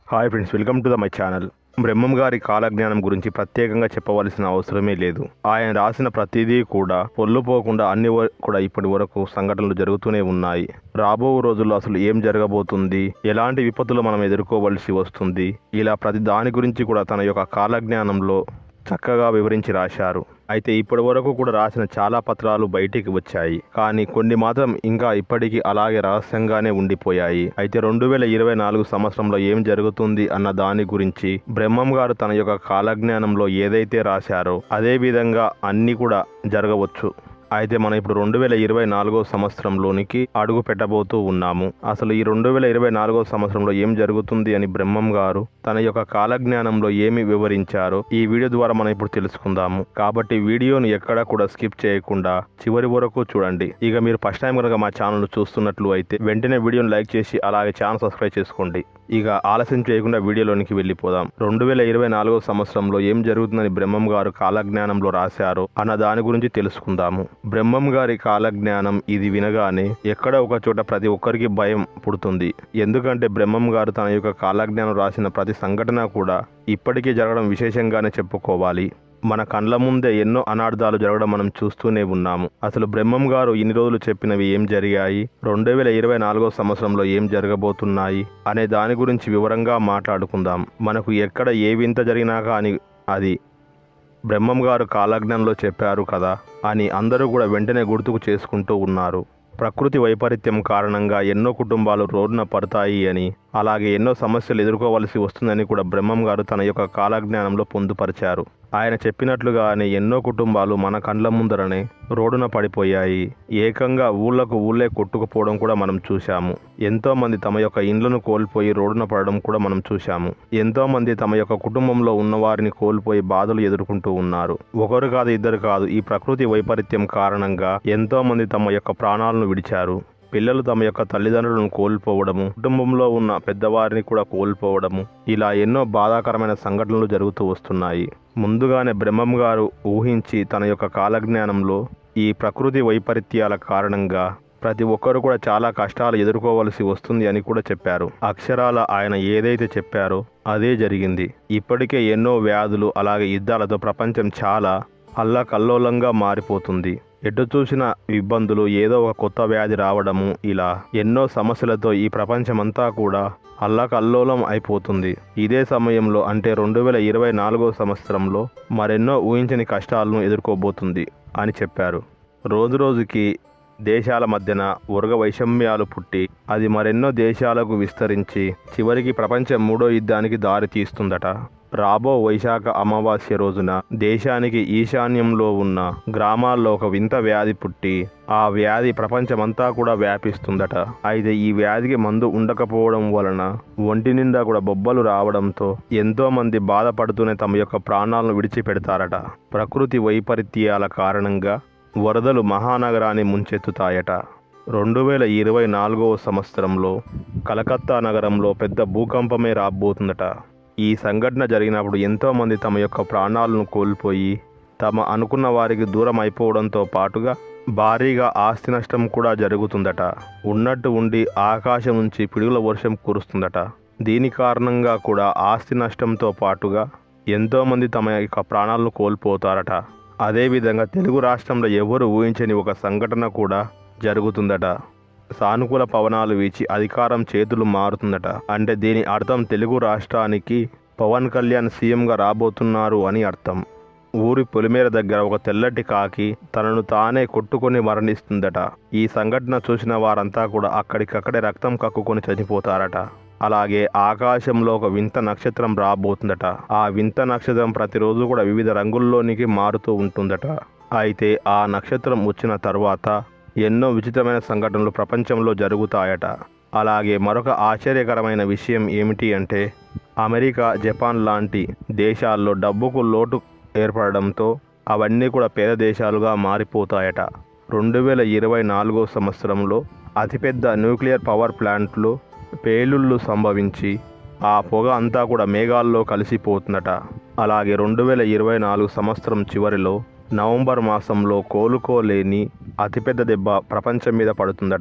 hi friends welcome to the my channel Brahmam గారి కాలజ్ఞానం గురించి ప్రత్యేకంగా చెప్పవలసిన అవసరమే లేదు ఆయన రాసిన ప్రతిదీ కూడా పొల్లుపోకుండా అన్ని వ- కూడా ఇప్పటి వరకు సంఘటనలు జరుగుతూనే ఉన్నాయి రాబో రోజుల్లో అసలు ఏం జరగబోతుంది ఎలాంటి విపత్తులు మనం ఎదుర్కోవలసి వస్తుంది ఇలా ప్రతి దాని గురించి కూడా తన యొక్క కాలజ్ఞానంలో చక్కగా వివరించి రాశారు అయితే ఇప్పటి వరకు కూడా రాసిన చాలా పత్రాలు బయటికి వచ్చాయి కానీ కొన్ని మాత్రం ఇంకా ఇప్పటికీ అలాగే రహస్యంగానే ఉండిపోయాయి అయితే రెండు వేల ఇరవై నాలుగు సంవత్సరంలో ఏం జరుగుతుంది అన్న దాని గురించి బ్రహ్మం గారు తన యొక్క కాలజ్ఞానంలో ఏదైతే రాశారో అదే విధంగా అన్ని కూడా జరగవచ్చు అయితే మనం ఇప్పుడు రెండు వేల ఇరవై నాలుగో సంవత్సరంలోనికి అడుగు పెట్టబోతూ ఉన్నాము అసలు ఈ రెండు వేల ఇరవై నాలుగో సంవత్సరంలో ఏం జరుగుతుంది అని బ్రహ్మం గారు తన యొక్క కాలజ్ఞానంలో ఏమి వివరించారో ఈ వీడియో ద్వారా మనం ఇప్పుడు తెలుసుకుందాము కాబట్టి వీడియోను ఎక్కడా కూడా స్కిప్ చేయకుండా చివరి వరకు చూడండి ఇక మీరు ఫస్ట్ టైం కనుక మా ఛానల్ చూస్తున్నట్లు అయితే వెంటనే వీడియోను లైక్ చేసి అలాగే ఛానల్ సబ్స్క్రైబ్ చేసుకోండి ఇక ఆలస్యం చేయకుండా వీడియోలోనికి వెళ్ళిపోదాం రెండు వేల ఇరవై నాలుగో సంవత్సరంలో ఏం జరుగుతుందని బ్రహ్మం గారు కాలజ్ఞానంలో రాశారో అన్న దాని గురించి తెలుసుకుందాము బ్రహ్మం గారి కాలజ్ఞానం ఇది వినగానే ఎక్కడ ఒక చోట ప్రతి ఒక్కరికి భయం పుడుతుంది ఎందుకంటే బ్రహ్మం గారు తన యొక్క కాలజ్ఞానం రాసిన ప్రతి సంఘటన కూడా ఇప్పటికీ జరగడం విశేషంగానే చెప్పుకోవాలి మన కండ్ల ముందే ఎన్నో అనార్థాలు జరగడం మనం చూస్తూనే ఉన్నాము అసలు బ్రహ్మం గారు ఇన్ని రోజులు చెప్పినవి ఏం జరిగాయి రెండు వేల ఇరవై నాలుగో సంవత్సరంలో ఏం జరగబోతున్నాయి అనే దాని గురించి వివరంగా మాట్లాడుకుందాం మనకు ఎక్కడ ఏ వింత జరిగినా కానీ అది బ్రహ్మం గారు కాలజ్ఞంలో చెప్పారు కదా అని అందరూ కూడా వెంటనే గుర్తుకు చేసుకుంటూ ఉన్నారు ప్రకృతి వైపరీత్యం కారణంగా ఎన్నో కుటుంబాలు రోడ్డున పడతాయి అని అలాగే ఎన్నో సమస్యలు ఎదుర్కోవలసి వస్తుందని కూడా బ్రహ్మం గారు తన యొక్క కాలజ్ఞానంలో పొందుపరిచారు ఆయన చెప్పినట్లుగానే ఎన్నో కుటుంబాలు మన కండ్ల ముందరనే రోడ్డున పడిపోయాయి ఏకంగా ఊళ్ళకు ఊళ్ళే కొట్టుకుపోవడం కూడా మనం చూశాము ఎంతో మంది తమ యొక్క ఇండ్లను కోల్పోయి రోడ్డున పడడం కూడా మనం చూశాము ఎంతో మంది తమ యొక్క కుటుంబంలో ఉన్న వారిని కోల్పోయి బాధలు ఎదుర్కొంటూ ఉన్నారు ఒకరు కాదు ఇద్దరు కాదు ఈ ప్రకృతి వైపరీత్యం కారణంగా ఎంతో మంది తమ యొక్క ప్రాణాలను విడిచారు పిల్లలు తమ యొక్క తల్లిదండ్రులను కోల్పోవడము కుటుంబంలో ఉన్న పెద్దవారిని కూడా కోల్పోవడము ఇలా ఎన్నో బాధాకరమైన సంఘటనలు జరుగుతూ వస్తున్నాయి ముందుగానే బ్రహ్మం గారు ఊహించి తన యొక్క కాలజ్ఞానంలో ఈ ప్రకృతి వైపరీత్యాల కారణంగా ప్రతి ఒక్కరు కూడా చాలా కష్టాలు ఎదుర్కోవలసి వస్తుంది అని కూడా చెప్పారు అక్షరాల ఆయన ఏదైతే చెప్పారో అదే జరిగింది ఇప్పటికే ఎన్నో వ్యాధులు అలాగే యుద్ధాలతో ప్రపంచం చాలా అల్లకల్లోలంగా మారిపోతుంది ఎటు చూసిన ఇబ్బందులు ఏదో ఒక కొత్త వ్యాధి రావడము ఇలా ఎన్నో సమస్యలతో ఈ ప్రపంచమంతా కూడా అల్లకల్లోలం అయిపోతుంది ఇదే సమయంలో అంటే రెండు వేల ఇరవై నాలుగో సంవత్సరంలో మరెన్నో ఊహించని కష్టాలను ఎదుర్కోబోతుంది అని చెప్పారు రోజు రోజుకి దేశాల మధ్యన వర్గ వైషమ్యాలు పుట్టి అది మరెన్నో దేశాలకు విస్తరించి చివరికి ప్రపంచం మూడో యుద్ధానికి దారి తీస్తుందట రాబో వైశాఖ అమావాస్య రోజున దేశానికి ఈశాన్యంలో ఉన్న గ్రామాల్లో ఒక వింత వ్యాధి పుట్టి ఆ వ్యాధి ప్రపంచమంతా కూడా వ్యాపిస్తుందట అయితే ఈ వ్యాధికి మందు ఉండకపోవడం వలన ఒంటి నిండా కూడా బొబ్బలు రావడంతో ఎంతో మంది బాధపడుతూనే తమ యొక్క ప్రాణాలను విడిచిపెడతారట ప్రకృతి వైపరీత్యాల కారణంగా వరదలు మహానగరాన్ని ముంచెత్తుతాయట రెండు వేల ఇరవై నాలుగవ సంవత్సరంలో కలకత్తా నగరంలో పెద్ద భూకంపమే రాబోతుందట ఈ సంఘటన జరిగినప్పుడు ఎంతోమంది తమ యొక్క ప్రాణాలను కోల్పోయి తమ అనుకున్న వారికి దూరం అయిపోవడంతో పాటుగా భారీగా ఆస్తి నష్టం కూడా జరుగుతుందట ఉన్నట్టు ఉండి ఆకాశం నుంచి పిడుగుల వర్షం కురుస్తుందట దీని కారణంగా కూడా ఆస్తి నష్టంతో పాటుగా ఎంతోమంది తమ యొక్క ప్రాణాలను కోల్పోతారట అదేవిధంగా తెలుగు రాష్ట్రంలో ఎవరు ఊహించని ఒక సంఘటన కూడా జరుగుతుందట సానుకూల పవనాలు వీచి అధికారం చేతులు మారుతుందట అంటే దీని అర్థం తెలుగు రాష్ట్రానికి పవన్ కళ్యాణ్ సీఎంగా రాబోతున్నారు అని అర్థం ఊరి పొలిమేర దగ్గర ఒక తెల్లటి కాకి తనను తానే కొట్టుకొని మరణిస్తుందట ఈ సంఘటన చూసిన వారంతా కూడా అక్కడికక్కడే రక్తం కక్కుకొని చనిపోతారట అలాగే ఆకాశంలో ఒక వింత నక్షత్రం రాబోతుందట ఆ వింత నక్షత్రం ప్రతిరోజు కూడా వివిధ రంగుల్లోనికి మారుతూ ఉంటుందట అయితే ఆ నక్షత్రం వచ్చిన తర్వాత ఎన్నో విచిత్రమైన సంఘటనలు ప్రపంచంలో జరుగుతాయట అలాగే మరొక ఆశ్చర్యకరమైన విషయం ఏమిటి అంటే అమెరికా జపాన్ లాంటి దేశాల్లో డబ్బుకు లోటు ఏర్పడడంతో అవన్నీ కూడా పేద దేశాలుగా మారిపోతాయట రెండు వేల ఇరవై నాలుగో సంవత్సరంలో అతిపెద్ద న్యూక్లియర్ పవర్ ప్లాంట్లు పేలుళ్ళు సంభవించి ఆ పొగ అంతా కూడా మేఘాల్లో కలిసిపోతుందట అలాగే రెండు వేల ఇరవై నాలుగు సంవత్సరం చివరిలో నవంబర్ మాసంలో కోలుకోలేని అతిపెద్ద దెబ్బ ప్రపంచం మీద పడుతుందట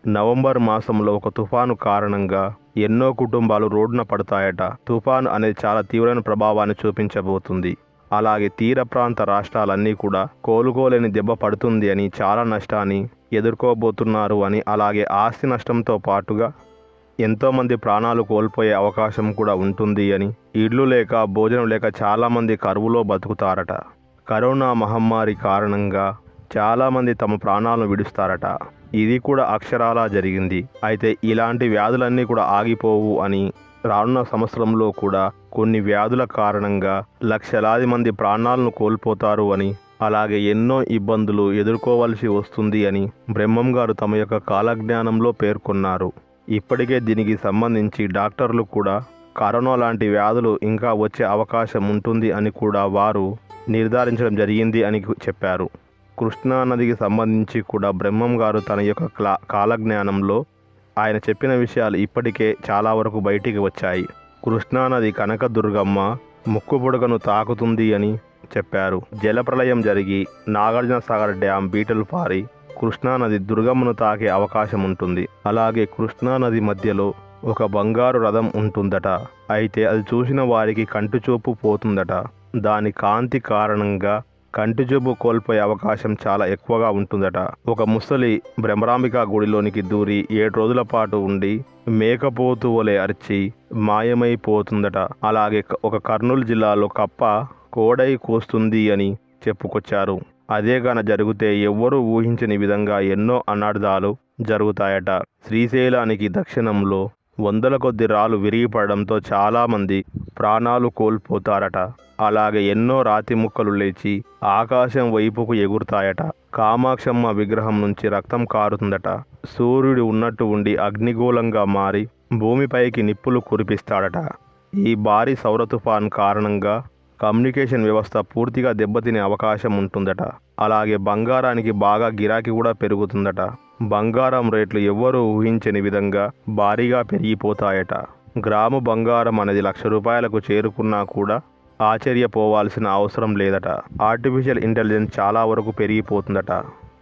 నవంబర్ మాసంలో ఒక తుఫాను కారణంగా ఎన్నో కుటుంబాలు రోడ్డున పడతాయట తుఫాను అనేది చాలా తీవ్రమైన ప్రభావాన్ని చూపించబోతుంది అలాగే తీర ప్రాంత రాష్ట్రాలన్నీ కూడా కోలుకోలేని దెబ్బ పడుతుంది అని చాలా నష్టాన్ని ఎదుర్కోబోతున్నారు అని అలాగే ఆస్తి నష్టంతో పాటుగా ఎంతోమంది ప్రాణాలు కోల్పోయే అవకాశం కూడా ఉంటుంది అని ఇళ్ళు లేక భోజనం లేక చాలామంది కరువులో బతుకుతారట కరోనా మహమ్మారి కారణంగా చాలామంది తమ ప్రాణాలను విడుస్తారట ఇది కూడా అక్షరాలా జరిగింది అయితే ఇలాంటి వ్యాధులన్నీ కూడా ఆగిపోవు అని రానున్న సంవత్సరంలో కూడా కొన్ని వ్యాధుల కారణంగా లక్షలాది మంది ప్రాణాలను కోల్పోతారు అని అలాగే ఎన్నో ఇబ్బందులు ఎదుర్కోవలసి వస్తుంది అని బ్రహ్మం గారు తమ యొక్క కాలజ్ఞానంలో పేర్కొన్నారు ఇప్పటికే దీనికి సంబంధించి డాక్టర్లు కూడా కరోనా లాంటి వ్యాధులు ఇంకా వచ్చే అవకాశం ఉంటుంది అని కూడా వారు నిర్ధారించడం జరిగింది అని చెప్పారు కృష్ణా నదికి సంబంధించి కూడా బ్రహ్మం గారు తన యొక్క క్లా కాలజ్ఞానంలో ఆయన చెప్పిన విషయాలు ఇప్పటికే చాలా వరకు బయటికి వచ్చాయి కృష్ణానది కనకదుర్గమ్మ ముక్కు పొడగను తాకుతుంది అని చెప్పారు జలప్రలయం జరిగి నాగార్జున సాగర్ డ్యాం బీటలు పారి కృష్ణానది దుర్గమ్మను తాకే అవకాశం ఉంటుంది అలాగే కృష్ణానది మధ్యలో ఒక బంగారు రథం ఉంటుందట అయితే అది చూసిన వారికి కంటి చూపు పోతుందట దాని కాంతి కారణంగా కంటి చూపు కోల్పోయే అవకాశం చాలా ఎక్కువగా ఉంటుందట ఒక ముసలి భ్రమరాంబిక గుడిలోనికి దూరి ఏడు రోజుల పాటు ఉండి మేకపోతు వలె అరిచి మాయమైపోతుందట అలాగే ఒక కర్నూలు జిల్లాలో కప్ప కోడై కోస్తుంది అని చెప్పుకొచ్చారు అదే గాన జరిగితే ఎవ్వరూ ఊహించని విధంగా ఎన్నో అనార్థాలు జరుగుతాయట శ్రీశైలానికి దక్షిణంలో వందల కొద్ది రాళ్ళు విరిగిపడడంతో చాలామంది ప్రాణాలు కోల్పోతారట అలాగే ఎన్నో రాతి ముక్కలు లేచి ఆకాశం వైపుకు ఎగురుతాయట కామాక్షమ్మ విగ్రహం నుంచి రక్తం కారుతుందట సూర్యుడు ఉన్నట్టు ఉండి అగ్నిగోళంగా మారి భూమిపైకి నిప్పులు కురిపిస్తాడట ఈ భారీ సౌర తుఫాన్ కారణంగా కమ్యూనికేషన్ వ్యవస్థ పూర్తిగా దెబ్బతినే అవకాశం ఉంటుందట అలాగే బంగారానికి బాగా గిరాకీ కూడా పెరుగుతుందట బంగారం రేట్లు ఎవ్వరూ ఊహించని విధంగా భారీగా పెరిగిపోతాయట గ్రాము బంగారం అనేది లక్ష రూపాయలకు చేరుకున్నా కూడా ఆశ్చర్యపోవాల్సిన అవసరం లేదట ఆర్టిఫిషియల్ ఇంటెలిజెన్స్ చాలా వరకు పెరిగిపోతుందట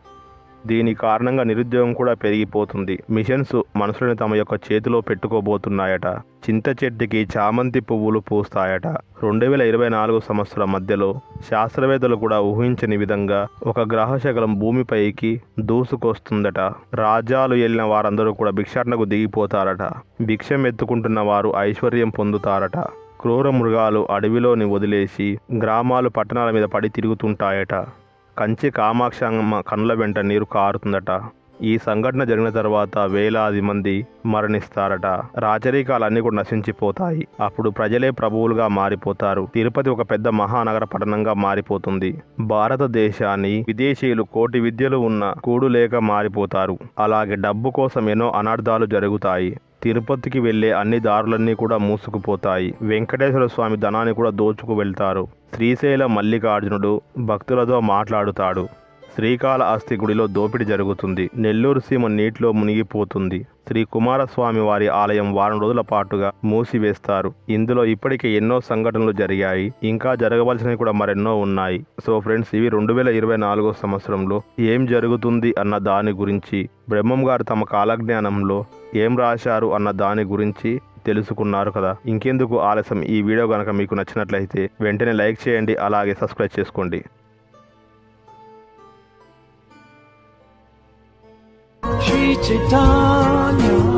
దీని కారణంగా నిరుద్యోగం కూడా పెరిగిపోతుంది మిషన్స్ మనుషులను తమ యొక్క చేతిలో పెట్టుకోబోతున్నాయట చింత చెట్టుకి చామంతి పువ్వులు పూస్తాయట రెండు వేల ఇరవై నాలుగు సంవత్సరం మధ్యలో శాస్త్రవేత్తలు కూడా ఊహించని విధంగా ఒక గ్రహశకలం భూమిపైకి దూసుకొస్తుందట రాజ్యాలు వెళ్ళిన వారందరూ కూడా భిక్షాటనకు దిగిపోతారట భిక్షం ఎత్తుకుంటున్న వారు ఐశ్వర్యం పొందుతారట క్రూర మృగాలు అడవిలోని వదిలేసి గ్రామాలు పట్టణాల మీద పడి తిరుగుతుంటాయట కంచి కామాక్షమ్మ కనుల వెంట నీరు కారుతుందట ఈ సంఘటన జరిగిన తర్వాత వేలాది మంది మరణిస్తారట రాచరికాలన్నీ కూడా నశించిపోతాయి అప్పుడు ప్రజలే ప్రభువులుగా మారిపోతారు తిరుపతి ఒక పెద్ద మహానగర పట్టణంగా మారిపోతుంది భారతదేశాన్ని విదేశీయులు కోటి విద్యలు ఉన్న కూడు లేక మారిపోతారు అలాగే డబ్బు కోసం ఎన్నో అనార్థాలు జరుగుతాయి తిరుపతికి వెళ్లే అన్ని దారులన్నీ కూడా మూసుకుపోతాయి వెంకటేశ్వర స్వామి ధనాన్ని కూడా దోచుకు వెళ్తారు శ్రీశైల మల్లికార్జునుడు భక్తులతో మాట్లాడుతాడు శ్రీకాళహస్తి గుడిలో దోపిడీ జరుగుతుంది నెల్లూరు సీమ నీటిలో మునిగిపోతుంది శ్రీ కుమారస్వామి వారి ఆలయం వారం రోజుల పాటుగా మూసివేస్తారు ఇందులో ఇప్పటికే ఎన్నో సంఘటనలు జరిగాయి ఇంకా జరగవలసినవి కూడా మరెన్నో ఉన్నాయి సో ఫ్రెండ్స్ ఇవి రెండు వేల ఇరవై నాలుగో సంవత్సరంలో ఏం జరుగుతుంది అన్న దాని గురించి బ్రహ్మం గారు తమ కాలజ్ఞానంలో ఏం రాశారు అన్న దాని గురించి తెలుసుకున్నారు కదా ఇంకెందుకు ఆలస్యం ఈ వీడియో కనుక మీకు నచ్చినట్లయితే వెంటనే లైక్ చేయండి అలాగే సబ్స్క్రైబ్ చేసుకోండి Sri Chaitanya